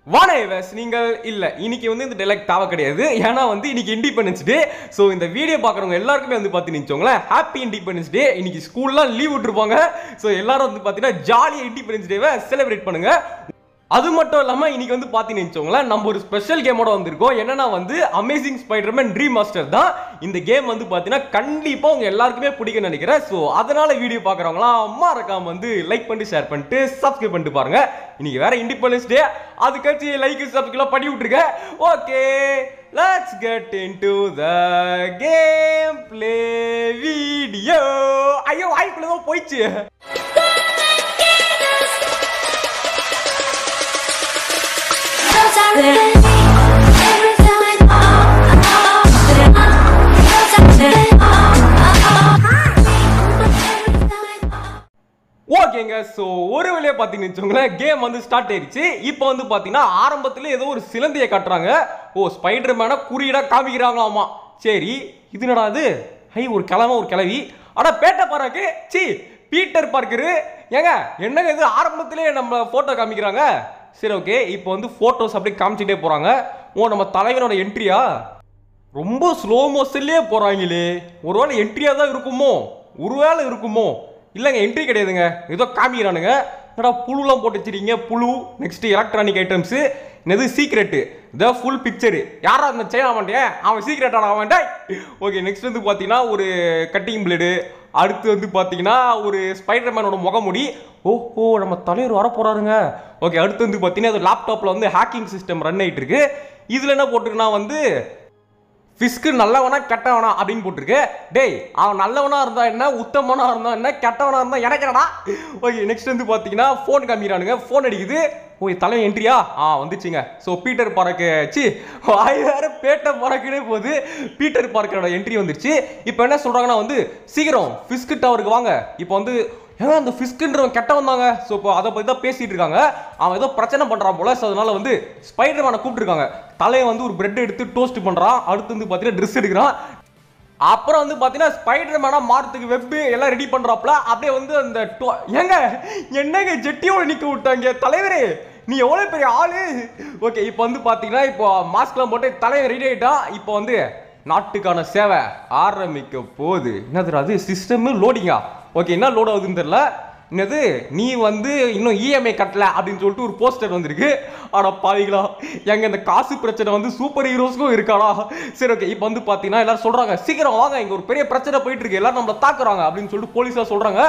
வானேவஸ் நீங்கள் இல்ல இன்னைக்கு வந்து இந்த டைலாக் தேவை கிடையாது ஏன்னா வந்து இன்னைக்கு இண்டிபெண்டன்ஸ் டே ஸோ இந்த வீடியோ பார்க்குறவங்க எல்லாருக்குமே வந்து பார்த்து நினச்சோங்களேன் ஹாப்பி இண்டிபெண்டன்ஸ் டே இன்னைக்கு ஸ்கூல்லாம் லீவ் விட்டுருப்பாங்க ஸோ எல்லாரும் வந்து பார்த்தீங்கன்னா ஜாலியாக இண்டிபெண்டன்ஸ் டேவை செலிப்ரேட் பண்ணுங்க அது மட்டும் இல்லாமல் இன்னைக்கு வந்து பார்த்தீங்கன்னு வச்சுக்கோங்களேன் நம்ம ஒரு ஸ்பெஷல் கேமோட வந்திருக்கோம் என்னன்னா வந்து அமேசிங் ஸ்பைடர்மேன் ட்ரீம் மாஸ்டர் தான் இந்த கேம் வந்து பார்த்தீங்கன்னா கண்டிப்பாக உங்க எல்லாருக்குமே பிடிக்கும்னு நினைக்கிறேன் ஸோ அதனால வீடியோ பார்க்குறவங்களாம் அம்மா இருக்காம வந்து லைக் பண்ணிட்டு ஷேர் பண்ணிட்டு சப்ஸ்கிரைப் பண்ணிட்டு பாருங்க இன்னைக்கு வேற இண்டிபெண்டன்ஸ் டே அதுக்காச்சு லைக் சப்ஸ்கிரைப் பண்ணி விட்டுருங்க okay let's get into the game play video ஐயோ வாய்க்குள்ள தான் போயிடுச்சு ஓகேங்க ஸோ ஒரு வழியாக பார்த்தீங்கன்னு வச்சுக்கோங்களேன் கேம் வந்து ஸ்டார்ட் ஆயிடுச்சு இப்போ வந்து பார்த்தீங்கன்னா ஆரம்பத்தில் ஏதோ ஒரு சிலந்தையை காட்டுறாங்க ஓ ஸ்பைடர் மேனை குறியீடாக காமிக்கிறாங்களாமா சரி இது என்னடா அது ஹை ஒரு கிழமை ஒரு கிளவி ஆனால் பேட்டை பாராக்கு சி பீட்டர் பார்க்கரு ஏங்க என்னங்க இது ஆரம்பத்திலே நம்ம ஃபோட்டோ காமிக்கிறாங்க சரி ஓகே இப்போ வந்து ஃபோட்டோஸ் அப்படியே காமிச்சிட்டே போகிறாங்க ஓ நம்ம தலைவனோட என்ட்ரியா ரொம்ப ஸ்லோ மோஷன்லேயே போகிறாங்களே ஒருவேளை என்ட்ரியாக தான் இருக்குமோ ஒருவேளை இருக்குமோ இல்லைங்க என்ட்ரி கிடையாதுங்க ஏதோ காமிக்கிறானுங்க என்னடா புழுலாம் போட்டு வச்சிருக்கீங்க புழு நெக்ஸ்ட் எலக்ட்ரானிக் ஐட்டம்ஸு என்னது சீக்ரெட்டு த ஃபுல் பிக்சரு யாரா அந்த செய்ய மாட்டேன் அவன் சீக்ரெட்டான அவன் ஓகே நெக்ஸ்ட் வந்து பார்த்தீங்கன்னா ஒரு கட்டிங் பிளேடு அடுத்து வந்து பார்த்தீங்கன்னா ஒரு ஸ்பைடர்மேனோட முகமுடி ஓஹோ நம்ம தலைவர் வர போறாருங்க ஓகே அடுத்து வந்து பார்த்தீங்கன்னா அது லேப்டாப்பில் வந்து ஹேக்கிங் சிஸ்டம் ரன் ஆகிட்டு இருக்கு இதில் என்ன போட்டிருக்குன்னா வந்து ஃபிஸ்க்கு நல்லவனா கெட்டவனா அப்படின்னு போட்டிருக்கு டேய் அவன் நல்லவனா இருந்தா என்ன உத்தமனா இருந்தா என்ன கெட்டவனா இருந்தா எனக்கு என்னடா ஓகே நெக்ஸ்ட் வந்து பார்த்தீங்கன்னா ஃபோன் காமிக்கிறானுங்க ஃபோன் அடிக்குது ஓய் தலை என்ட்ரியா ஆ வந்துச்சுங்க ஸோ பீட்டர் பார்க்கு சி வாய் வேற பேட்டை பறக்குனே போகுது பீட்டர் பார்க்கரோட என்ட்ரி வந்துருச்சு இப்போ என்ன சொல்றாங்கன்னா வந்து சீக்கிரம் ஃபிஸ்க்கு டவருக்கு வாங்க இப்போ வந்து ஏங்க அந்த ஃபிஸ்க்குன்றவன் கெட்டவன் தாங்க ஸோ இப்போ அதை பற்றி தான் பேசிட்டு இருக்காங்க அவன் ஏதோ பிரச்சனை பண்ணுறான் போல ஸோ அதனால வந்து ஸ்பைடர்மேனை கூப்பிட்டுருக்காங்க தலையை வந்து ஒரு பிரெட் எடுத்து டோஸ்ட் பண்ணுறான் அடுத்து வந்து பார்த்தீங்கன்னா ட்ரெஸ் எடுக்கிறான் அப்புறம் வந்து பார்த்தீங்கன்னா ஸ்பைடர் மேனா மாறத்துக்கு வெப்பு எல்லாம் ரெடி பண்ணுறாப்புல அப்படியே வந்து அந்த டோ- ஏங்க என்னங்க ஜெட்டியோட நிற்க விட்டாங்க தலைவரே நீ எவ்வளோ பெரிய ஆளு ஓகே இப்போ வந்து பார்த்தீங்கன்னா இப்போ மாஸ்க்லாம் போட்டு தலைவர் ரெடி ஆகிட்டான் இப்போ வந்து நாட்டுக்கான சேவை ஆரம்பிக்க போகுது என்னது அது சிஸ்டமு லோடிங்கா ஓகே என்ன லோட் ஆகுதுன்னு தெரியல என்னது நீ வந்து இன்னும் இஎம்ஐ கட்டல அப்படின்னு சொல்லிட்டு ஒரு போஸ்டர் வந்திருக்கு ஆனா பாவிகளா எங்க இந்த காசு பிரச்சனை வந்து சூப்பர் ஹீரோஸ்க்கும் இருக்காடா சரி ஓகே இப்போ வந்து பாத்தீங்கன்னா எல்லாரும் சொல்றாங்க சீக்கிரம் வாங்க இங்க ஒரு பெரிய பிரச்சனை போயிட்டு இருக்கு எல்லாரும் நம்மள தாக்குறாங்க அப்படின்னு சொல்லிட்டு போலீஸா சொல்றாங்க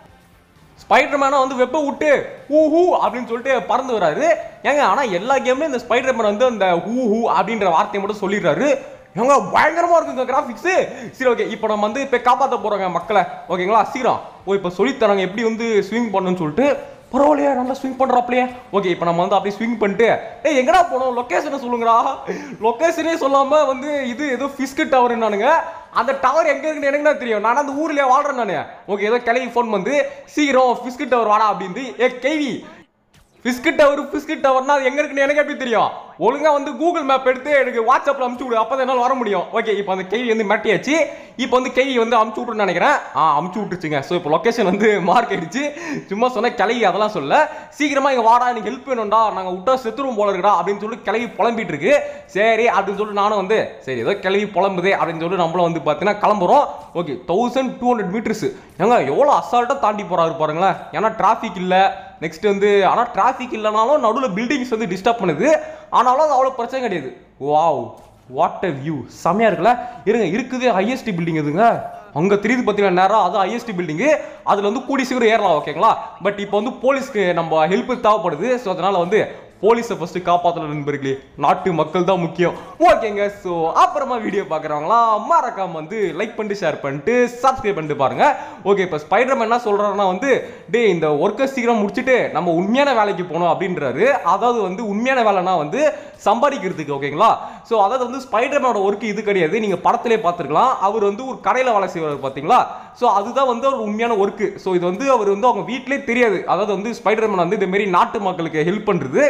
ஸ்பைடர்மேனை வந்து வெப்ப விட்டு ஊ ஹூ அப்படின்னு சொல்லிட்டு பறந்து வராரு ஏங்க ஆனா எல்லா கேம்லயும் இந்த ஸ்பைடர்மேன் வந்து அந்த ஊ ஹூ அப்படின்ற வார்த்தையை மட்டும் சொல்லிடுறாரு ஏங்க பயங்கரமா இருக்குங்க கிராஃபிக்ஸ் சரி ஓகே இப்போ நம்ம வந்து இப்போ காப்பாற்ற போறோங்க மக்களை ஓகேங்களா சீக்கிரம் ஓ இப்போ சொல்லித்தராங்க எப்படி வந்து ஸ்விங் பண்ணணும்னு சொல்லிட்டு பரவாயில்லையா நல்லா ஸ்விங் பண்றாப்லையே ஓகே இப்போ நம்ம வந்து அப்படியே ஸ்விங் பண்ணிட்டு ஏய் எங்கடா போனோம் லொக்கேஷனை சொல்லுங்கடா லொக்கேஷனே சொல்லாம வந்து இது ஏதோ ஃபிஸ்கு டவர்னானுங்க அந்த டவர் எங்க இருக்குன்னு எனக்கு தான் தெரியும் நான் அந்த ஊர்லயே வாழ்றேன் நானு ஓகே ஏதோ கிளவி ஃபோன் வந்து சீக்கிரம் ஃபிஸ்கு டவர் வாடா அப்படின்னு ஏ கேவி ஃபிஸ்கு டவர் ஃபிஸ்கு டவர்னா அது எங்க இருக்குன்னு எனக்கு எப்படி தெரியும் ஒழுங்கா வந்து கூகுள் மேப் எடுத்து எனக்கு வாட்ஸ்அப்ல அமுச்சு விடு அப்போ என்னால் வர முடியும் ஓகே இப்போ அந்த கேவி வந்து மாட்டியாச்சு இப்போ வந்து கேவி வந்து அமுச்சு விட்டுன்னு நினைக்கிறேன் ஆ அமுச்சு விட்டுருச்சுங்க ஸோ இப்போ லொக்கேஷன் வந்து மார்க் ஆயிடுச்சு சும்மா சொன்ன கிளவி அதெல்லாம் சொல்ல சீக்கிரமா இங்க வாடா எனக்கு ஹெல்ப் வேணும்டா நாங்க விட்டா செத்துருவோம் போல இருக்குடா அப்படின்னு சொல்லி கிளவி புலம்பிட்டு இருக்கு சரி அப்படின்னு சொல்லிட்டு நானும் வந்து சரி ஏதோ கிளவி புலம்புதே அப்படின்னு சொல்லி நம்மளும் வந்து பார்த்தீங்கன்னா கிளம்புறோம் okay thousand two hundred meters ஏங்க எவ்வளோ அசால்ட்டாக தாண்டி போறாரு பாருங்களேன் ஏன்னா டிராஃபிக் இல்லை நெக்ஸ்ட் வந்து ஆனால் டிராஃபிக் இல்லைனாலும் நடுவில் பில்டிங்ஸ் வந்து டிஸ்டர்ப் பண்ணுது ஆனாலும் அது அவ்வளோ பிரச்சனை கிடையாது வாவ் வாட் அ வியூ செமையா இருக்குல்ல இருங்க இருக்குது ஹையஸ்ட் பில்டிங் எதுங்க அங்கே தெரியுது பார்த்தீங்கன்னா நேரம் அது ஹையஸ்ட் பில்டிங்கு அதில் வந்து கூடி சீக்கிரம் ஏறலாம் ஓகேங்களா பட் இப்போ வந்து போலீஸ்க்கு நம்ம ஹெல்ப் தேவைப்படுது ஸோ அதனால வந்து போலீஸை ஃபர்ஸ்ட் காப்பாற்றல நண்பர்களே நாட்டு மக்கள் தான் முக்கியம் ஓகேங்க ஸோ அப்புறமா வீடியோ பார்க்குறவங்களாம் மறக்காம வந்து லைக் பண்ணிட்டு ஷேர் பண்ணிட்டு சப்ஸ்கிரைப் பண்ணிட்டு பாருங்க ஓகே இப்போ ஸ்பைடர்மேன் என்ன சொல்றாருன்னா வந்து டே இந்த ஒர்க்கை சீக்கிரம் முடிச்சுட்டு நம்ம உண்மையான வேலைக்கு போகணும் அப்படின்றாரு அதாவது வந்து உண்மையான வேலைனா வந்து சம்பாதிக்கிறதுக்கு ஓகேங்களா ஸோ அதாவது வந்து ஸ்பைடர்மேனோட ஒர்க் இது கிடையாது நீங்க படத்திலே பார்த்துருக்கலாம் அவர் வந்து ஒரு கடையில் வேலை செய்வார் பார்த்தீங்களா ஸோ அதுதான் வந்து ஒரு உண்மையான ஒர்க்கு ஸோ இது வந்து அவர் வந்து அவங்க வீட்டிலே தெரியாது அதாவது வந்து ஸ்பைடர்மேன் வந்து இந்த மாதிரி நாட்டு மக்களுக்கு ஹெல்ப் பண்றது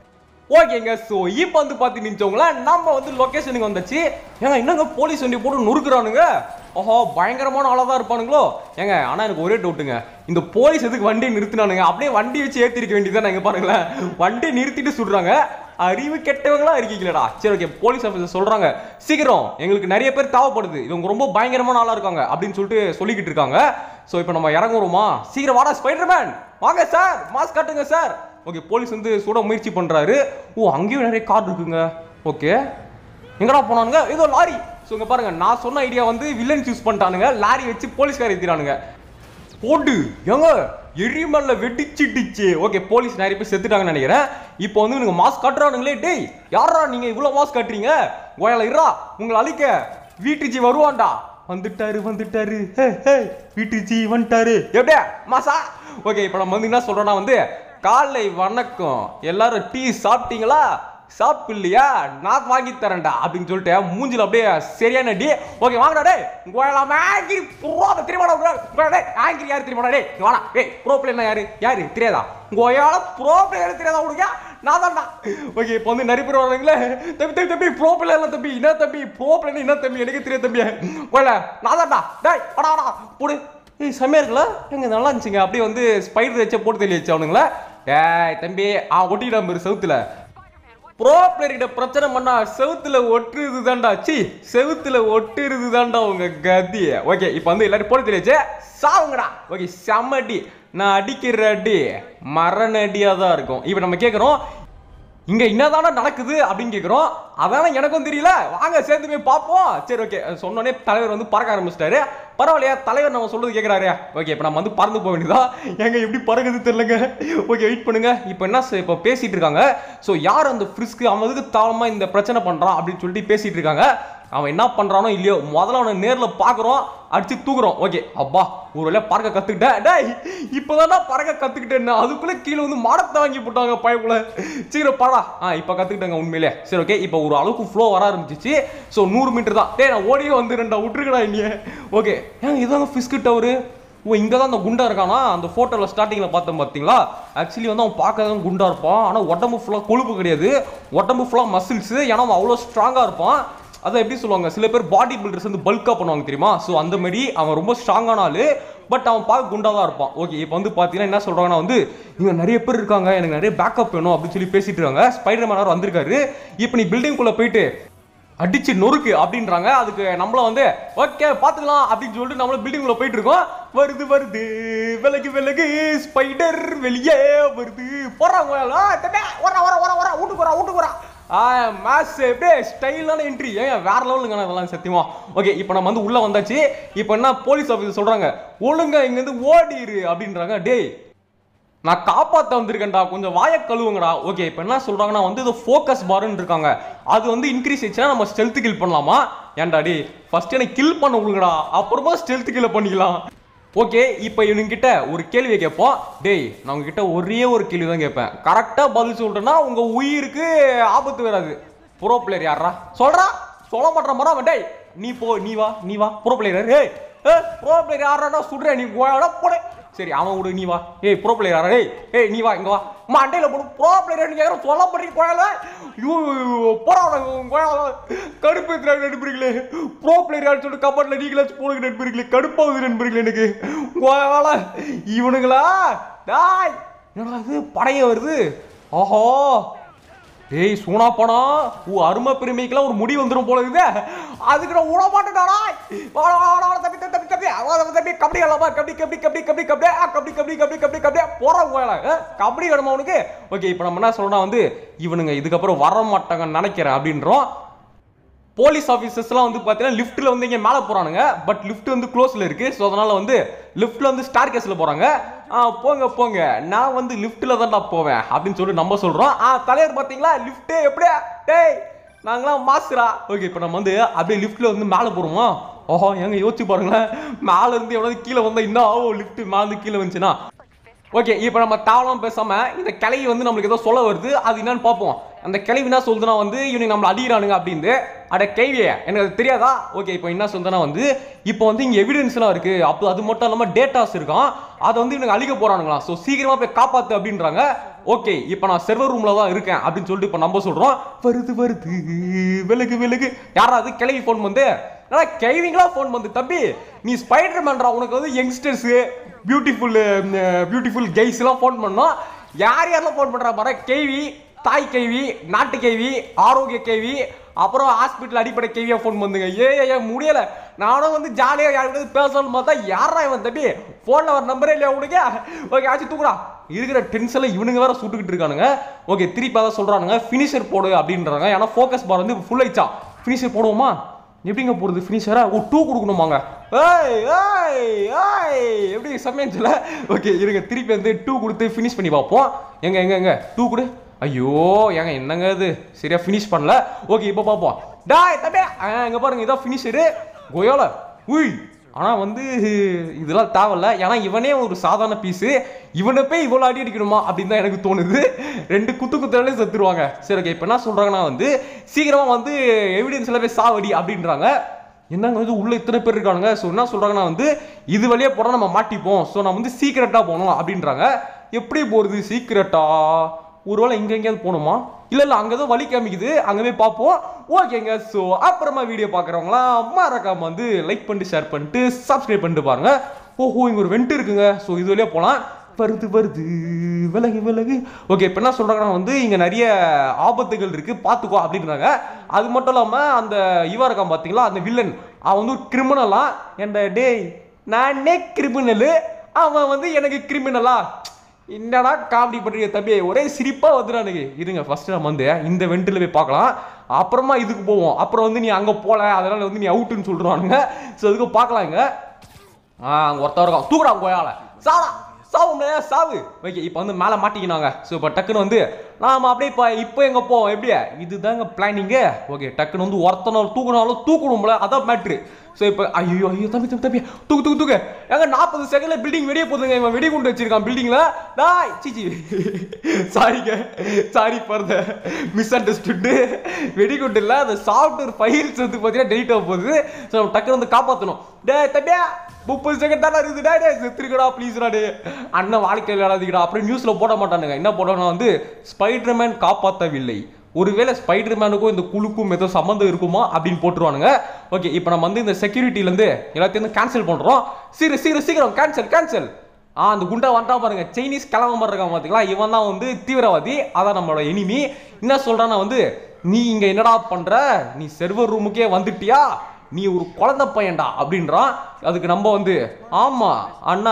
ஓகேங்க ஸோ இப்போ வந்து பார்த்து நம்ம வந்து லொக்கேஷனுக்கு வந்தாச்சு ஏங்க என்னங்க போலீஸ் வண்டி போட்டு நொறுக்குறானுங்க ஓஹோ பயங்கரமான ஆளாக தான் இருப்பானுங்களோ ஏங்க ஆனால் எனக்கு ஒரே டவுட்டுங்க இந்த போலீஸ் எதுக்கு வண்டியை நிறுத்தினானுங்க அப்படியே வண்டி வச்சு ஏற்றிருக்க வேண்டியதுதான் இங்கே பாருங்களேன் வண்டி நிறுத்திட்டு சுடுறாங்க அறிவு கெட்டவங்களா இருக்கீங்களடா சரி ஓகே போலீஸ் ஆஃபீஸர் சொல்றாங்க சீக்கிரம் எங்களுக்கு நிறைய பேர் தேவைப்படுது இவங்க ரொம்ப பயங்கரமான ஆளா இருக்காங்க அப்படின்னு சொல்லிட்டு சொல்லிக்கிட்டு இருக்காங்க ஸோ இப்போ நம்ம இறங்குறோமா சீக்கிரம் வாடா ஸ்பைடர்மேன் வாங்க சார் மாஸ்க் காட்டுங்க சார் ஓகே போலீஸ் வந்து சுட முயற்சி பண்றாரு ஓ அங்கேயும் நிறைய கார் இருக்குங்க ஓகே எங்கடா போனானுங்க ஏதோ லாரி ஸோ இங்க பாருங்க நான் சொன்ன ஐடியா வந்து வில்லன் சூஸ் பண்ணிட்டானுங்க லாரி வச்சு போலீஸ்கார ஏத்திரானுங்க போடு ஏங்க எரிமல்ல வெடிச்சிடுச்சு ஓகே போலீஸ் நிறைய பேர் செத்துட்டாங்கன்னு நினைக்கிறேன் இப்போ வந்து இவனுங்க மாஸ்க் காட்டுறானுங்களே டேய் யாரா நீங்க இவ்வளவு மாஸ்க் காட்டுறீங்க கோயால இருறா உங்களை அழிக்க வீட்டுஜி வருவான்டா வந்துட்டாரு வந்துட்டாரு ஹே ஹே வீட்டுஜி வந்துட்டாரு எப்படியா மாசா ஓகே இப்போ நம்ம வந்து என்ன சொல்றோம்னா வந்து காலை வணக்கம் எல்லாரும் டீ சாப்பிட்டீங்களா சாப்பிடலையா நான் வாங்கி தரேன்டா அப்படின்னு சொல்லிட்டு மூஞ்சில அப்படியே சரியான டி ஓகே வாங்கடா டேய் கோயலாம் ஆங்கிரி ப்ரோ தெரியுமாடா டேய் ஆங்கிரி யாரு தெரியுமாடா டேய் இங்க வாடா டேய் ப்ரோ பிளேயர் யாரு யாரு தெரியாதா கோயால ப்ரோ பிளேயர் தெரியாதா உனக்கு நான் தான்டா ஓகே இப்போ வந்து நிறைய பேர் வராங்களே தம்பி தம்பி தம்பி ப்ரோ பிளேயர்லாம் தம்பி என்ன தம்பி ப்ரோ பிளேயர் என்ன தம்பி எனக்கு தெரியாது தம்பி கோயில நான் தான்டா டேய் வாடா வாடா போடு ஏய் செம்மையா இருக்குல்ல எங்க நல்லா இருந்துச்சுங்க அப்படியே வந்து ஸ்பைடர் வச்ச போட்டு தெளி வச்சு அவனுங்கள ஏய் தம்பி ஆ ஒட்டிடாம இரு செவுத்துல ப்ரோ பிளேயர்கிட்ட பிரச்சனை பண்ணா செவுத்துல ஒட்டுறது தான்டா சி செவுத்துல ஒட்டுறது தான்டா உங்க கதி ஓகே இப்போ வந்து எல்லாரும் போட்டு தெரியாச்சு சாவுங்கடா ஓகே செம்ம அடி நான் அடிக்கிற அடி மரண அடியா தான் இருக்கும் இப்போ நம்ம கேட்குறோம் இங்க என்னதானே நடக்குது அப்படின்னு கேட்குறோம் அதானே எனக்கும் தெரியல வாங்க சேர்ந்து போய் பார்ப்போம் சரி ஓகே சொன்னோடனே தலைவர் வந்து பறக்க ஆரம்பிச்சிட்டாரு பரவாயில்லையா தலைவர் நம்ம சொல்றது கேட்குறாரு ஓகே இப்போ நம்ம வந்து பறந்து போக வேண்டியதா எங்க எப்படி பறக்குது தெரியலங்க ஓகே வெயிட் பண்ணுங்க இப்போ என்ன செ- இப்போ பேசிட்டு இருக்காங்க ஸோ யார் அந்த ஃப்ரிஸ்க்கு அவன் எதுக்கு தாளமா இந்த பிரச்சனை பண்றான் அப்படின்னு சொல்லிட்டு பேசிட்டு இருக்காங்க அவன் என்ன பண்றானோ இல்லையோ முதல்ல அவனை நேர்ல பாக்குறோம் அடிச்சு தூக்குறோம் ஓகே அப்பா ஒரு வேளை பறக்க கத்துக்கிட்டேன் டேய் இப்போதான் பறக்க கத்துக்கிட்டேன் அதுக்குள்ள கீழே வந்து மாடத்தை வாங்கி போட்டாங்க பயப்புல சீக்கிரம் பாடா ஆ இப்போ கத்துக்கிட்டேங்க உண்மையிலே சரி ஓகே இப்போ ஒரு அளவுக்கு ஃப்ளோ வர ஆரம்பிச்சிச்சு ஸோ நூறு மீட்டர் தான் டேய் நான் ஓடியே வந்து ரெண்டா விட்டுருக்கடா இனியே ஓகே ஏன் இதாங்க ஃபிஸ்கு டவரு ஓ இங்கே தான் அந்த குண்டா இருக்கானா அந்த ஃபோட்டோவில் ஸ்டார்டிங்கில் பார்த்தோம் பார்த்தீங்களா ஆக்சுவலி வந்து அவன் பார்க்க தான் குண்டா இருப்பான் ஆனால் உடம்பு ஃபுல்லாக கொழுப்பு கிடையாது உடம்பு ஃபுல்லாக மசில்ஸு ஏன்னா அவன் அவ்வளோ ஸ்ட்ராங்காக இருப்பான் அதான் எப்படி சொல்லுவாங்க சில பேர் பாடி பில்டர்ஸ் வந்து பல்காக பண்ணுவாங்க தெரியுமா ஸோ அந்த மாதிரி அவன் ரொம்ப ஸ்ட்ராங்கான ஆளு பட் அவன் பார்க்க குண்டா தான் இருப்பான் ஓகே இப்போ வந்து பார்த்தீங்கன்னா என்ன சொல்கிறாங்கன்னா வந்து இவங்க நிறைய பேர் இருக்காங்க எனக்கு நிறைய பேக்கப் வேணும் அப்படின்னு சொல்லி பேசிட்டு இருக்காங்க ஸ்பைடர் மேனார் வந்திருக்காரு இப்போ நீ பில்டிங்குள்ளே போயிட்டு அடிச்சு நொறுக்கு அப்படின்றாங்க அதுக்கு நம்மள வந்து ஓகே பாத்துக்கலாம் அப்படின்னு சொல்லிட்டு நம்மள பில்டிங் உள்ள போயிட்டு இருக்கோம் வருது வருது விலகு விலகு ஸ்பைடர் வெளியே வருது போறாங்க வர வர வர வர வீட்டுக்கு வரா வீட்டுக்கு வரா ஆ மேட்ச் எப்படியே ஸ்டைலான என்ட்ரி ஏன் வேற லெவலுங்க அதெல்லாம் சத்தியமா ஓகே இப்போ நம்ம வந்து உள்ள வந்தாச்சு இப்போ என்ன போலீஸ் ஆஃபீஸர் சொல்றாங்க ஒழுங்கா இங்க இருந்து ஓடிரு அப்படின்றாங்க டேய் நான் காப்பாத்த வந்திருக்கேன்டா கொஞ்சம் வாய கழுவுங்கடா ஓகே இப்போ என்ன சொல்றாங்கன்னா வந்து இது ஃபோக்கஸ் பார்னு இருக்காங்க அது வந்து இன்க்ரீஸ் ஆச்சுன்னா நம்ம ஸ்டெல்த் கில் பண்ணலாமா ஏன்டா டேய் ஃபர்ஸ்ட் எனக்கு கில் பண்ண விடுங்கடா அப்புறமா ஸ்டெல்த் கில் பண்ணிக்கலாம் ஓகே இப்போ இவனுங்கிட்ட ஒரு கேள்வியை கேட்போம் டேய் நான் உங்ககிட்ட ஒரே ஒரு கேள்வி தான் கேட்பேன் கரெக்டாக பதில் சொல்றேன்னா உங்க உயிருக்கு ஆபத்து வராது ப்ரோ பிளேயர் யாரா சொல்றா சொல்ல மாட்டேற மாதிரி அவன் டேய் நீ போ நீ வா நீ வா ப்ரோ பிளேயர் ஏய் ப்ரோ பிளேயர் யாரா சுடுற நீ கோயாடா போடு சரி அவன் விடு நீ வா ஏய் ப்ரோ பிளேயர் யாரா ஏய் ஏய் நீ வா இங்க வா மண்டையில போடு ப்ரோ பிளேயர் நீங்க யாரும் சொல்ல போறீங்க கோயால ஐயோ போறா கோயால கடுப்பு எத்தனை நண்பர்களே ப்ரோ பிளேயர் யாரும் சொல்லிட்டு கபட்ல நீங்களாச்சும் போடுங்க நண்பர்களே கடுப்பாகுது நண்பர்களே எனக்கு கோயால இவனுங்களா டாய் என்னடா இது படைய வருது ஆஹா டேய் சூனா பணம் ஓ அருமை பெருமைக்கெல்லாம் ஒரு முடி வந்துடும் போல இருக்குது அதுக்கு நான் விட மாட்டேன்டா வாடா வாடா வாடா தம்பி தம்பி தம்பி அவன் தம்பி கபடி விளாமா கபடி கபடி கபடி கபடி கபடி ஆ கபடி கபடி கபடி கபடி கபடி போறான் போயல கபடி வேணுமா அவனுக்கு ஓகே இப்போ நம்ம என்ன சொல்றோம்னா வந்து இவனுங்க இதுக்கப்புறம் வர மாட்டாங்கன்னு நினைக்கிறேன் அப்படின்றோம் போலீஸ் ஆஃபீஸர்ஸ்லாம் வந்து பார்த்தீங்கன்னா லிஃப்ட்டில் வந்து இங்கே மேலே போகிறானுங்க பட் லிஃப்ட் வந்து க்ளோஸில் இருக்குது ஸோ அதனால் வந்து லிஃப்ட்டில் வந்து ஸ்டார் கேஸில் போகிறாங்க ஆ போங்க போங்க நான் வந்து லிஃப்ட்டில் தான்டா போவேன் அப்படின்னு சொல்லிட்டு நம்ம சொல்கிறோம் ஆ தலைவர் பார்த்தீங்களா லிஃப்ட்டு எப்படியா டேய் நாங்களாம் மாசுரா ஓகே இப்போ நம்ம வந்து அப்படியே லிஃப்ட்டில் வந்து மேலே போகிறோமா ஓஹோ எங்க யோசிச்சு பாருங்களேன் மேலே இருந்து எவ்வளோ கீழே வந்தால் இன்னும் ஆகும் லிஃப்ட் மேலே இருந்து கீழே வந்துச்சுன்னா ஓகே இப்போ நம்ம தாவலாம் பேசாம இந்த கிளவி வந்து நம்மளுக்கு ஏதோ சொல்ல வருது அது என்னன்னு பார்ப்போம் அந்த கிளவி என்ன சொல்லுதுன்னா வந்து இவனுக்கு நம்மள அடிக்கிறானுங்க அப்படின்னு அட கேள்வியே எனக்கு அது தெரியாதா ஓகே இப்போ என்ன சொல்லுதுன்னா வந்து இப்போ வந்து இங்கே எவிடன்ஸ்லாம் இருக்கு அப்போ அது மட்டும் இல்லாமல் டேட்டாஸ் இருக்கான் அதை வந்து இவனுக்கு அழிக்க போறானுங்களாம் ஸோ சீக்கிரமா போய் காப்பாத்து அப்படின்றாங்க ஓகே இப்போ நான் செர்வர் ரூம்ல தான் இருக்கேன் அப்படின்னு சொல்லிட்டு இப்போ நம்ம சொல்றோம் வருது வருது விலகு விலகு யாராவது கிளவி ஃபோன் வந்து ஆனா கேவிங்களா ஃபோன் வந்து தம்பி நீ ஸ்பைடர் மேன்ரா உனக்கு வந்து யங்ஸ்டர்ஸ் பியூட்டிஃபுல் பியூட்டிஃபுல் கெய்ஸ் எல்லாம் ஃபோன் பண்ணோம் யார் யாரெல்லாம் ஃபோன் பண்றா பாரு கேவி தாய் கேள்வி நாட்டு கேள்வி ஆரோக்கிய கேள்வி அப்புறம் ஹாஸ்பிட்டல் அடிப்படை கேள்வியா ஃபோன் பண்ணுங்க ஏ ஏ, ஏ முடியல நானும் வந்து ஜாலியாக யாருக்கிட்ட பேசணும்னு பார்த்தா யாரா இவன் தம்பி ஃபோனில் வர நம்பரே இல்லையா உனக்கு ஓகே ஆச்சு தூக்குடா இருக்கிற டென்ஷனில் இவனுங்க வேற சுட்டுக்கிட்டு இருக்கானுங்க ஓகே திருப்பி அதான் சொல்றானுங்க ஃபினிஷர் போடு அப்படின்றாங்க ஏன்னா ஃபோக்கஸ் பார் வந்து ஃபுல் ஆயிடுச்சா ஃபினிஷர் போடுவோமா எப்படிங்க போகிறது ஃபினிஷரா ஓ டூ கொடுக்கணுமாங்க ஏய் ஏய் ஏய் எப்படி சமையல் ஓகே இருங்க திருப்பி வந்து டூ கொடுத்து ஃபினிஷ் பண்ணி பார்ப்போம் எங்க எங்க எங்க டூ கொடு ஐயோ ஏங்க என்னங்க இது சரியா ஃபினிஷ் பண்ணல ஓகே இப்போ பார்ப்போம் டாய் தம்பி ஆ, இங்க பாருங்க இதான் ஃபினிஷரு கோயோல உய் ஆனா வந்து இதெல்லாம் தேவையில்ல ஏன்னா இவனே ஒரு சாதாரண பீஸு இவனை போய் இவ்வளோ அடி அடிக்கணுமா அப்படின்னு தான் எனக்கு தோணுது ரெண்டு குத்து குத்தாலே செத்துருவாங்க சரி ஓகே இப்போ என்ன சொல்றாங்கன்னா வந்து சீக்கிரமா வந்து எவிடன்ஸ்ல போய் சாவடி அப்படின்றாங்க என்னங்க வந்து உள்ள இத்தனை பேர் இருக்கானுங்க ஸோ என்ன சொல்றாங்கன்னா வந்து இது வழியா போனா நம்ம மாட்டிப்போம் ஸோ நான் வந்து சீக்கிரட்டா போகணும் அப்படின்றாங்க எப்படி போறது சீக்கிரட்டா ஒருவேளை இங்க எங்கேயாவது போகணுமா இல்ல இல்ல அங்கதான் வழி காமிக்குது அங்க போய் பார்ப்போம் ஓகேங்க ஸோ அப்புறமா வீடியோ பார்க்குறவங்களாம் மறக்காம வந்து லைக் பண்ணிட்டு ஷேர் பண்ணிட்டு சப்ஸ்கிரைப் பண்ணிட்டு பாருங்க ஓஹோ இங்க ஒரு வெண்ட் இருக்குங்க ஸோ இது வழியா போகலாம் வருது வருது விலகு விலகு ஓகே இப்போ என்ன சொல்றாங்கன்னா வந்து இங்க நிறைய ஆபத்துகள் இருக்கு பார்த்துக்கோ அப்படின்றாங்க அது மட்டும் இல்லாம அந்த இவா இருக்கான் பாத்தீங்களா அந்த வில்லன் அவன் வந்து ஒரு கிரிமினலா என்ற டேய் நானே கிரிமினலு அவன் வந்து எனக்கு கிரிமினலா என்னடா காமெடி பண்றீங்க தம்பி ஒரே சிரிப்பா வந்துடானுங்க இருங்க ஃபர்ஸ்ட் நம்ம வந்து இந்த வெண்டில் போய் பார்க்கலாம் அப்புறமா இதுக்கு போவோம் அப்புறம் வந்து நீ அங்க போல அதனால வந்து நீ அவுட்டுன்னு சொல்றானுங்க ஸோ இதுக்கு பார்க்கலாம் இங்க ஆ அங்க ஒருத்தர் இருக்கான் தூக்குடா கோயால சாடா சாவும்ல சாவு ஓகே இப்போ வந்து மேலே மாட்டிக்கினாங்க ஸோ இப்போ டக்குன்னு வந்து நாம அப்படியே இப்போ இப்போ எங்க போவோம் எப்படியா இதுதாங்க பிளானிங்கு ஓகே டக்குன்னு வந்து ஒருத்தனாலும் தூக்குனாலும் தூக்கணும்ல அதான் மேட்ரு ஸோ இப்போ ஐயோ ஐயோ தம்பி தம்பி தம்பி தூக்கு தூக்கு தூக்கு ஏங்க நாற்பது செகண்ட்ல பில்டிங் வெடிய போதுங்க இவன் வெடி கொண்டு வச்சிருக்கான் பில்டிங்ல டாய் சிச்சி சாரிங்க sorry for the miss understood வெடிகுண்டு இல்லை அந்த சாஃப்ட்வேர் ஃபைல்ஸ் வந்து பார்த்தீங்கன்னா டெலிட் ஆக போகுது ஸோ நம்ம டக்குன்னு வந்து காப்பாற்றணும் டே தம்பியா முப்பது செகண்ட் தானே இருக்குது டே டே செத்துருக்கடா ப்ளீஸ்டா டே அண்ணன் வாழ்க்கையில் விளாதிக்கடா அப்புறம் நியூஸில் போட மாட்டானுங்க என்ன போடுறாங்கன்னா வந்து ஸ்பைடர்மேன் காப்பாற்றவில்லை ஒருவேளை ஸ்பைடர்மேனுக்கும் இந்த குழுக்கும் ஏதோ சம்மந்தம் இருக்குமா அப்படின்னு போட்டுருவானுங்க ஓகே இப்போ நம்ம வந்து இந்த செக்யூரிட்டிலேருந்து எல்லாத்தையும் வந்து கேன்சல் பண்ணுறோம் சீக்கிரம் சீக்கிரம் சீக்கிரம் கேன்சல் கேன்சல் ஆ அந்த குண்டா வந்துட்டா பாருங்க சைனீஸ் கிளம்ப மாதிரி இருக்கான் பார்த்தீங்களா இவன் தான் வந்து தீவிரவாதி அதான் நம்மளோட எனிமி என்ன சொல்றான்னா வந்து நீ இங்க என்னடா பண்ற நீ சர்வர் ரூமுக்கே வந்துட்டியா நீ ஒரு குழந்தை பையன்டா அப்படின்றான் அதுக்கு நம்ம வந்து ஆமா அண்ணா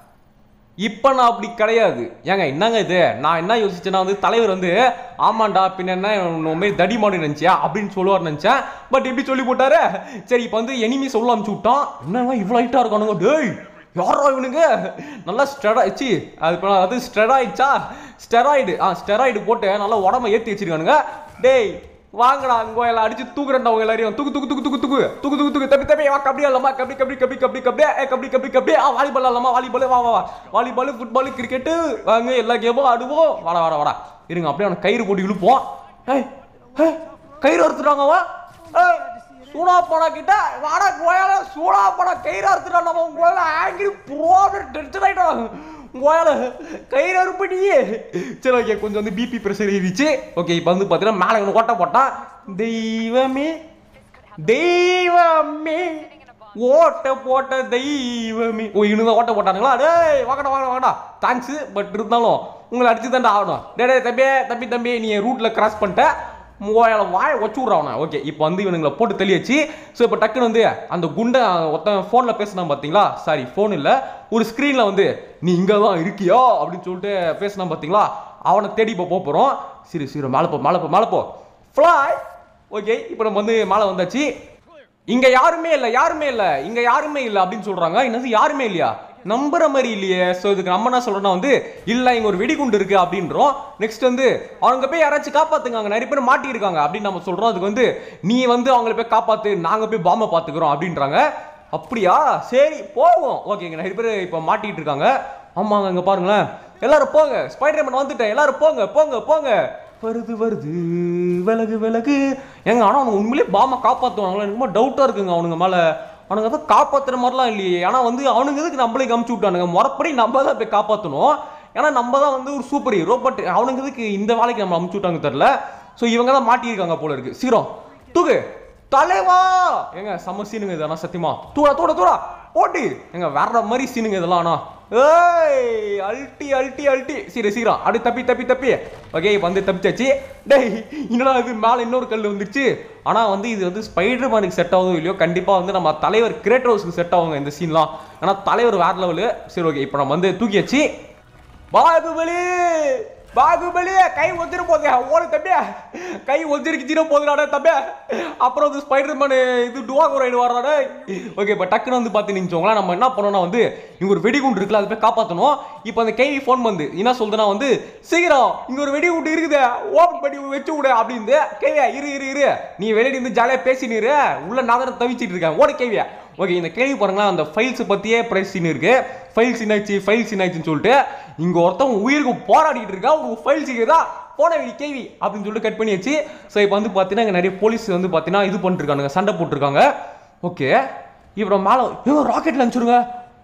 இப்போ நான் அப்படி கிடையாது ஏங்க என்னங்க இது நான் என்ன யோசிச்சேன்னா வந்து தலைவர் வந்து ஆமாண்டா பின்ன என்ன உண்மை தடிமாடு நினச்சியா அப்படின்னு சொல்லுவார் நினச்சேன் பட் எப்படி சொல்லி போட்டாரு சரி இப்போ வந்து எனிமி சொல்ல அனுப்பிச்சு விட்டான் என்னங்க இவ்வளோ ஹைட்டாக இருக்கானுங்க டேய் யாரா இவனுங்க நல்லா ஸ்டெரா சி அது இப்போ அது ஸ்டெராய்ட்ஸா ஸ்டெராய்டு ஆ ஸ்டெராய்டு போட்டு நல்லா உடம்ப ஏற்றி வச்சிருக்கானுங்க டேய் வாங்கடா அங்க எல்லாம் அடிச்சு தூக்குறேன்டா உங்க எல்லாரையும் தூக்கு தூக்கு தூக்கு தூக்கு தூக்கு தூக்கு தூக்கு தூக்கு தப்பி தப்பி வா கபடி ஆடலாமா கபடி கபடி கபடி கபடி கபடி ஏ கபடி கபடி கபடி ஆ வாலிபால் ஆடலாமா வாலிபால் வா வா வா வாலிபால் ஃபுட்பால் கிரிக்கெட்டு வாங்க எல்லா கேமும் ஆடுவோம் வாடா வாடா வாடா இருங்க அப்படியே அவனை கயிறு போட்டு இழுப்போம் ஏய் ஏய், கயிறு அறுத்துட்டாங்க அவன் ஏய் சூடா போனா கிட்ட வாடா கோயால சூடா போனா கயிறு அறுத்துட்டான் நம்ம உங்க கோயால ஆங்கிரி ப்ரோடர் டென்ஷன் ஆயிட்டோம் கோயால கயிறு அறுப்பு நீ சரி ஓகே கொஞ்சம் வந்து பிபி ப்ரெஷர் ஏறிச்சு ஓகே இப்போ வந்து பார்த்தீங்கன்னா மேலே இவனு கொட்டை போட்டான் தெய்வமே தெய்வமே ஓட்ட போட்ட தெய்வமே ஓ இவனு ஓட்ட போட்டானுங்களா டேய் வாங்கடா வாங்கடா வாங்கடா தேங்க்ஸ் பட் இருந்தாலும் உங்களை அடிச்சு தாண்டா ஆகணும் டே டேய் தம்பி தம்பி தம்பி நீ ரூட்ல கிராஸ் பண்ணிட்ட மூவாயிர வாய வச்சு விட்றான் ஓகே இப்போ வந்து இவனுங்களை போட்டு தெளியாச்சு ஸோ இப்போ டக்குன்னு வந்து அந்த குண்டை ஒருத்தன் ஃபோனில் பேசினான் பார்த்தீங்களா சாரி ஃபோன் இல்லை ஒரு ஸ்க்ரீனில் வந்து நீ இங்கே தான் இருக்கியா அப்படின்னு சொல்லிட்டு பேசினான் பார்த்தீங்களா அவனை தேடி இப்போ போக போகிறோம் சரி சரி மேலே போ மேலே போ மேலே போ ஃப்ளாய் ஓகே இப்போ நம்ம வந்து மேலே வந்தாச்சு இங்க யாருமே இல்ல யாருமே இல்ல இங்க யாருமே இல்ல அப்படின்னு சொல்றாங்க என்னது யாருமே இல்லையா நம்புற மாதிரி இல்லையே ஸோ இதுக்கு நம்ம என்ன சொல்றோம்னா வந்து இல்ல இங்க ஒரு வெடிகுண்டு இருக்கு அப்படின்றோம் நெக்ஸ்ட் வந்து அவங்க போய் யாராச்சும் காப்பாத்துங்க அங்க நிறைய பேர் மாட்டியிருக்காங்க அப்படின்னு நம்ம சொல்றோம் அதுக்கு வந்து நீ வந்து அவங்கள போய் காப்பாத்து நாங்க போய் பாம்பை பாத்துக்கிறோம் அப்படின்றாங்க அப்படியா சரி போவோம் ஓகேங்க நிறைய பேர் இப்போ மாட்டிட்டு இருக்காங்க ஆமாங்க இங்க பாருங்களேன் எல்லாரும் போங்க ஸ்பைடர்மேன் வந்துட்டேன் எல்லாரும் போங்க போங்க போங்க வருது வருது விலகு விலகு ஏங்க ஆனால் அவனுங்க உண்மையிலேயே பாமை காப்பாற்றுவாங்களா எனக்கு ரொம்ப டவுட்டாக இருக்குங்க அவனுங்க மேலே அவனுங்க தான் காப்பாற்றுற மாதிரிலாம் இல்லையே ஆனால் வந்து அவனுங்க எதுக்கு நம்மளே கமிச்சு விட்டானுங்க முறப்படி நம்ம தான் போய் காப்பாற்றணும் ஏன்னா நம்ம தான் வந்து ஒரு சூப்பர் ஹீரோ பட் அவனுங்க எதுக்கு இந்த வேலைக்கு நம்ம அமுச்சு விட்டாங்க தெரில ஸோ இவங்க தான் மாட்டியிருக்காங்க போல இருக்கு சீரம் தூக்கு தலைவா ஏங்க செம்ம சீனுங்க இது ஆனால் சத்தியமா தூடா தூடா தூடா போட்டு ஏங்க வேற மாதிரி சீனுங்க இதெல்லாம் ஆனா ஏய் அல்ட்டி அல்ட்டி அல்ட்டி சரி சீக்கிரம் அப்படி தப்பி தப்பி தப்பி ஓகே இப்போ வந்து தப்பிச்சாச்சு டேய் என்னடா இது மேலே இன்னொரு கல் வந்துருச்சு ஆனால் வந்து இது வந்து ஸ்பைடர் மேனுக்கு செட் ஆகுதோ இல்லையோ கண்டிப்பாக வந்து நம்ம தலைவர் கிரேட்டோஸ்க்கு செட் ஆகுங்க இந்த சீன்லாம் ஏன்னா தலைவர் வேற லெவலு சரி ஓகே இப்போ நம்ம வந்து தூக்கியாச்சு பாகுபலி பாகுபலி கை ஒத்திர போதே ஓடு தம்பி கை ஒத்திருக்கு ஜீரோ போதுடாடே தம்பி அப்புறம் வந்து ஸ்பைடர் மேன் இது டுவாகோ ரைடு வர்றாடே ஓகே இப்போ டக்குன்னு வந்து பார்த்து நினச்சோங்களா நம்ம என்ன பண்ணோம்னா வந்து இங்க ஒரு வெடிகுண்டு இருக்குல்ல அதை போய் காப்பாற்றணும் இப்போ அந்த கேவி ஃபோன் வந்து என்ன சொல்லுதுன்னா வந்து சீக்கிரம் இங்க ஒரு வெடிகுண்டு இருக்குது ஓப்பன் பண்ணி வச்சு விடு அப்படின்னு கேவியா இரு இரு இரு நீ வெளியே இருந்து ஜாலியாக பேசினிரு உள்ள நான் தான் தவிச்சிட்டு இருக்கேன் ஓட கேவியா ஓகே இந்த கேள்வி பாருங்களேன் அந்த ஃபைல்ஸ் பற்றியே பிரச்சனை இருக்கு ஃபைல்ஸ் என்னாச்சு ஃபைல்ஸ் என்னாச்சுன்னு சொல்லிட்டு இங்கே ஒருத்தன் உயிருக்கு போராடிட்டு இருக்கா ஒரு ஃபைல்ஸ் இருக்குதா போன வெடி கேள்வி அப்படின்னு சொல்லிட்டு கட் பண்ணியாச்சு ஸோ இப்போ வந்து பார்த்தீங்கன்னா இங்கே நிறைய போலீஸ் வந்து பார்த்தீங்கன்னா இது பண்ணிருக்கானுங்க சண்டை போட்டிருக்காங்க ஓகே இப்போ மேலே ஏங்க ராக்கெட் லஞ்சுருங்க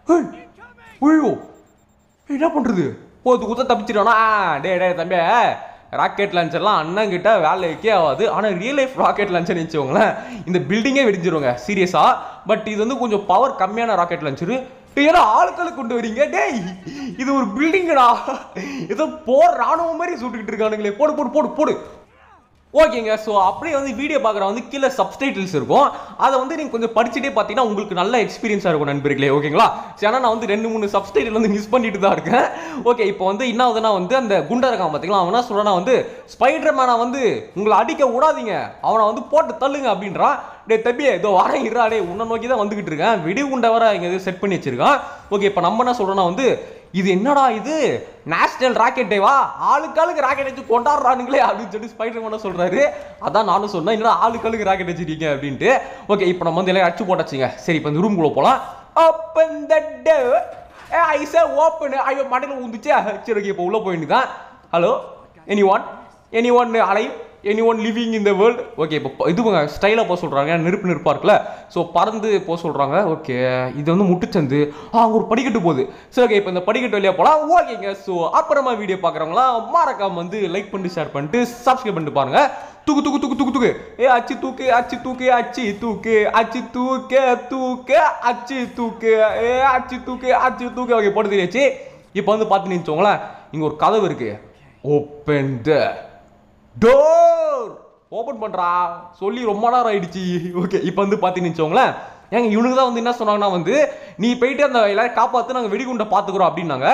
ஐயோ என்ன பண்ணுறது போது குத்த தப்பிச்சிடணும் ஆ டே டே தம்பி ராக்கெட் லான்ச்சர்லாம் அண்ணன் கிட்ட வேலைக்கே ஆகாது ஆனால் ரியல் லைஃப் ராக்கெட் லான்ச்சர் வச்சுக்கோங்களேன் இந்த பில்டிங்கே வெடிஞ்சிருங்க சீரியஸாக பட் இது வந்து கொஞ்சம் பவர் கம்மியான ராக்கெட் லான்ச்சரு ஏன்னா ஆட்களை கொண்டு வரீங்க டேய் இது ஒரு பில்டிங்கடா ஏதோ போர் ராணுவம் மாதிரி சுட்டுக்கிட்டு இருக்கானுங்களே போடு போடு போடு போடு ஓகேங்க ஸோ அப்படியே வந்து வீடியோ பார்க்குற வந்து கீழே சப்டைட்டில்ஸ் இருக்கும் அதை வந்து நீங்கள் கொஞ்சம் படிச்சுட்டே பார்த்தீங்கன்னா உங்களுக்கு நல்ல எக்ஸ்பீரியன்ஸாக இருக்கும் நண்பர்களே ஓகேங்களா சரி ஆனால் நான் வந்து ரெண்டு மூணு சப்டைட்டில் வந்து மிஸ் பண்ணிட்டு தான் இருக்கேன் ஓகே இப்போ வந்து என்ன ஆகுதுன்னா வந்து அந்த குண்டா இருக்கான் பார்த்தீங்களா அவன் என்ன சொல்கிறானா வந்து ஸ்பைடர் மேனை வந்து உங்களை அடிக்க விடாதீங்க அவனை வந்து போட்டு தள்ளுங்க அப்படின்றான் டே தம்பி இதோ வரேன் இருடா டே உன்னை நோக்கி தான் வந்துகிட்டு இருக்கேன் வெடி குண்டை வர இங்கே எதுவும் செட் பண்ணி வச்சிருக்கான் ஓகே இப்போ நம்ம என்ன சொல்கிறோன்னா வந்து இது என்னடா இது நேஷனல் ராக்கெட் டேவா ஆளுக்கு ஆளுக்கு ராக்கெட் வச்சு கொண்டாடுறானுங்களே அப்படின்னு சொல்லி ஸ்பைடர் மேன சொல்றாரு அதான் நானும் சொன்னேன் என்னடா ஆளுக்கு ஆளுக்கு ராக்கெட் வச்சிருக்கீங்க அப்படின்ட்டு ஓகே இப்போ நம்ம வந்து எல்லாம் அடிச்சு போட்டாச்சுங்க சரி இப்போ இந்த ரூம்குள்ள போலாம் open the door I say open ஐயோ மண்டையில் ஊந்துச்சு சரி ஓகே இப்போ உள்ள போயிட்டு hello anyone anyone alive anyone living in the world okay இப்போ இது ஸ்டைலாக போக சொல்கிறாங்க நெருப்பு நெருப்பாக இருக்குல்ல ஸோ பறந்து போக சொல்கிறாங்க ஓகே இது வந்து முட்டுச்சந்து ஆ அங்கே ஒரு படிக்கட்டு போகுது சரி ஓகே இப்போ இந்த படிக்கட்டு வழியாக போகலாம் ஓகேங்க ஸோ அப்புறமா வீடியோ பார்க்குறவங்களாம் மறக்காம வந்து லைக் பண்ணிட்டு ஷேர் பண்ணிட்டு சப்ஸ்கிரைப் பண்ணிட்டு பாருங்க தூக்கு தூக்கு தூக்கு தூக்கு தூக்கு ஏ அச்சு தூக்கு அச்சு தூக்கு அச்சு தூக்கு அச்சு தூக்கு தூக்கு அச்சு தூக்கு ஏ அச்சு தூக்கு அச்சு தூக்கு ஓகே போட்டு தெரியாச்சு இப்போ வந்து பார்த்து நினச்சோங்களேன் இங்கே ஒரு கதவு இருக்கு ஓப்பன் த டோர் ஓபன் பண்றா சொல்லி ரொம்ப நேரம் ஆயிடுச்சு ஓகே இப்போ வந்து பாத்தீங்கன்னு வச்சுக்கோங்களேன் ஏங்க இவனுக்கு தான் வந்து என்ன சொன்னாங்கன்னா வந்து நீ போயிட்டு அந்த எல்லாரும் காப்பாத்து நாங்கள் வெடிகுண்டை பார்த்துக்குறோம் அப்படின்னாங்க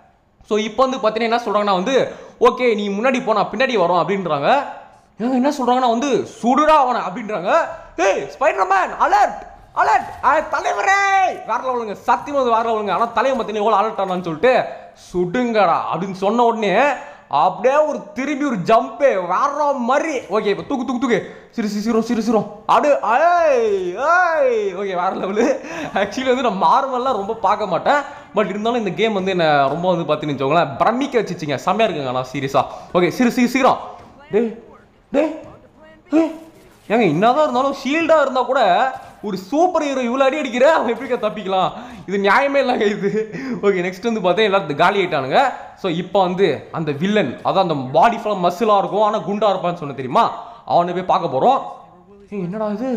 ஸோ இப்போ வந்து பார்த்தீங்கன்னா என்ன சொல்றாங்கன்னா வந்து ஓகே நீ முன்னாடி போனா பின்னாடி வரோம் அப்படின்றாங்க ஏங்க என்ன சொல்றாங்கன்னா வந்து சுடுடா அவனை அப்படின்றாங்க ஏய் ஸ்பைடர் மேன் அலர்ட் அலர்ட் தலைவரே வேற லெவலுங்க சத்தியமா அது வேற லெவலுங்க ஆனால் தலைவன் பார்த்தீங்கன்னா எவ்வளோ அலர்ட் ஆனான்னு சொல்லிட்டு சுடுங்கடா அப்படின்னு சொன்ன உடனே அப்படியே ஒரு திரும்பி ஒரு ஜம்பே வேற மாதிரி ஓகே இப்போ தூக்கு தூக்கு தூக்கு சிறு சிறு சிறு சிறு சிறு அப்படியே ஏய் ஏய் ஓகே வேற லெவலு ஆக்சுவலி வந்து நான் மார்வெல்லாம் ரொம்ப பார்க்க மாட்டேன் பட் இருந்தாலும் இந்த கேம் வந்து என்ன ரொம்ப வந்து பார்த்தீங்கன்னு வச்சுக்கோங்களேன் பிரமிக்க வச்சுச்சிங்க செம்மையா இருக்குங்க நான் சீரியஸாக ஓகே சிறு சிறு சீக்கிரம் டே டே ஏய், ஏங்க என்னதான் இருந்தாலும் ஷீல்டாக இருந்தால் கூட ஒரு சூப்பர் ஹீரோ இவ்வளோ அடி அடிக்கிற அவன் எப்படிக்கா தப்பிக்கலாம் இது நியாயமே இல்லைங்க இது ஓகே நெக்ஸ்ட் வந்து பார்த்தா எல்லாரும் காலி ஆயிட்டானுங்க ஸோ இப்போ வந்து அந்த வில்லன் அதான் அந்த பாடி ஃபுல்லாக மசிலாக இருக்கும் ஆனால் குண்டா இருப்பான்னு சொன்ன தெரியுமா அவனை போய் பார்க்க போகிறோம் ஏய் என்னடா இது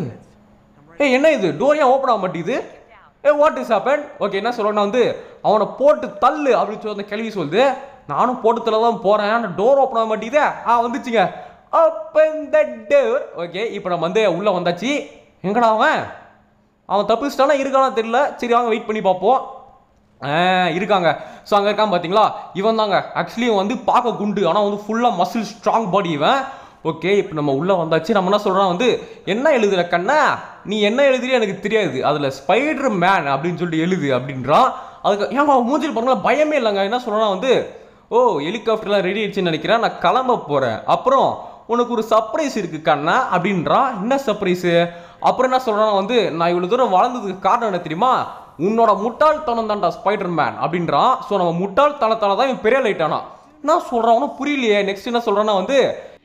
ஏய் என்ன இது டோர் ஏன் ஓப்பன் ஆக மாட்டேங்குது ஏ வாட் இஸ் ஹேப்பன் ஓகே என்ன சொல்றேன்னா வந்து அவனை போட்டு தள்ளு அப்படின்னு சொல்லி அந்த கேள்வி சொல்லுது நானும் போட்டு தள்ள தான் போறேன் ஆனால் டோர் ஓப்பன் ஆக மாட்டேங்குதே ஆ வந்துச்சுங்க ஓப்பன் த டோர் ஓகே இப்போ நம்ம வந்து உள்ள வந்தாச்சு எங்கடா அவன் அவன் தப்பிச்சிட்டானா இருக்கானா தெரியல சரி வாங்க வெயிட் பண்ணி பார்ப்போம் ஆ, இருக்காங்க ஸோ அங்கே இருக்கான் பார்த்தீங்களா இவன் தாங்க ஆக்சுவலி இவன் வந்து பார்க்க குண்டு ஆனால் வந்து ஃபுல்லாக மசில் ஸ்ட்ராங் பாடி இவன் ஓகே இப்போ நம்ம உள்ளே வந்தாச்சு நம்ம என்ன சொல்கிறோம் வந்து என்ன எழுதுற கண்ணா நீ என்ன எழுதுறிய எனக்கு தெரியாது அதில் ஸ்பைடர் மேன் அப்படின்னு சொல்லிட்டு எழுது அப்படின்றான் அதுக்கு ஏன் அவன் மூஞ்சில் பாருங்களா பயமே இல்லைங்க என்ன சொல்கிறான் வந்து ஓ ஹெலிகாப்டர்லாம் ரெடி ஆயிடுச்சுன்னு நினைக்கிறேன் நான் கிளம்ப போகிறேன் அப்புறம் உனக்கு ஒரு சர்ப்ரைஸ் இருக்கு கண்ணா அப்படின்றான் என்ன சர்ப்ரைஸு அப்புறம் என்ன சொல்றான் வந்து நான் இவ்வளவு தூரம் வளர்ந்ததுக்கு காரணம் என்ன தெரியுமா உன்னோட முட்டாள்தனம் தான்டா ஸ்பைடர் மேன் அப்படின்றான் ஸோ நம்ம முட்டாள்தனத்தால தான் இவன் பெரிய லைட்டானா என்ன சொல்றான் உனக்கு புரியலையே நெக்ஸ்ட் என்ன சொல்றான்னா வந்து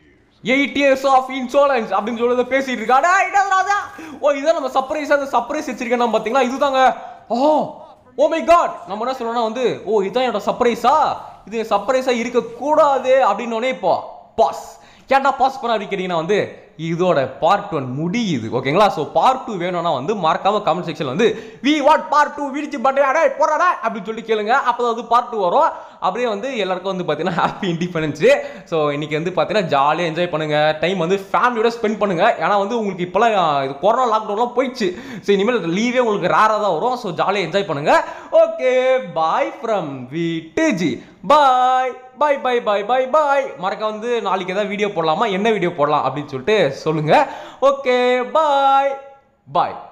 எயிட் இயர்ஸ் ஆஃப் இன்சூரன்ஸ் அப்படின்னு சொல்லி பேசிட்டு இருக்காடா இடாதா ஓ இதான் நம்ம சர்ப்ரைஸ் அந்த சர்ப்ரைஸ் வச்சிருக்கேன் பாத்தீங்களா இதுதாங்க ஓ ஓ மை காட் நம்ம என்ன சொல்றோம்னா வந்து ஓ இதான் என்னோட சர்ப்ரைஸா இது சர்ப்ரைஸா இருக்க கூடாது அப்படின்னோடனே இப்போ பாஸ் ஏன்டா பாஸ் பண்ண கேட்டீங்கன்னா வந்து இதோட பார்ட் ஒன் முடியுது ஓகேங்களா ஸோ பார்ட் டூ வேணும்னா வந்து மறக்காம கமெண்ட் செக்ஷன் வந்து வி வாட் பார்ட் டூ விடிச்சு பட்டே அடே போறாடா அப்படின்னு சொல்லி கேளுங்க அப்போ வந்து பார்ட் டூ வரும் அப்படியே வந்து எல்லாருக்கும் வந்து பார்த்தீங்கன்னா ஹாப்பி இண்டிபெண்டன்ஸ் ஸோ இன்னைக்கு வந்து பார்த்தீங்கன்னா ஜாலியாக என்ஜாய் பண்ணுங்க டைம் வந்து ஃபேமிலியோட ஸ்பெண்ட் பண்ணுங்க ஏன்னா வந்து உங்களுக்கு இப்போலாம் இது கொரோனா லாக்டவுன்லாம் போயிடுச்சு ஸோ இனிமேல் லீவே உங்களுக்கு ரேராக தான் வரும் ஸோ ஜாலியாக என்ஜாய் பண்ணுங்க ஓகே பாய் ஃப்ரம் விட்டுஜி பாய் பாய் பாய் பாய் பாய் பாய் மறக்க வந்து நாளைக்கு ஏதாவது வீடியோ போடலாமா என்ன வீடியோ போடலாம் அப்படின்னு சொல்லிட்டு சொல்லுங்க ஓகே பாய் பாய்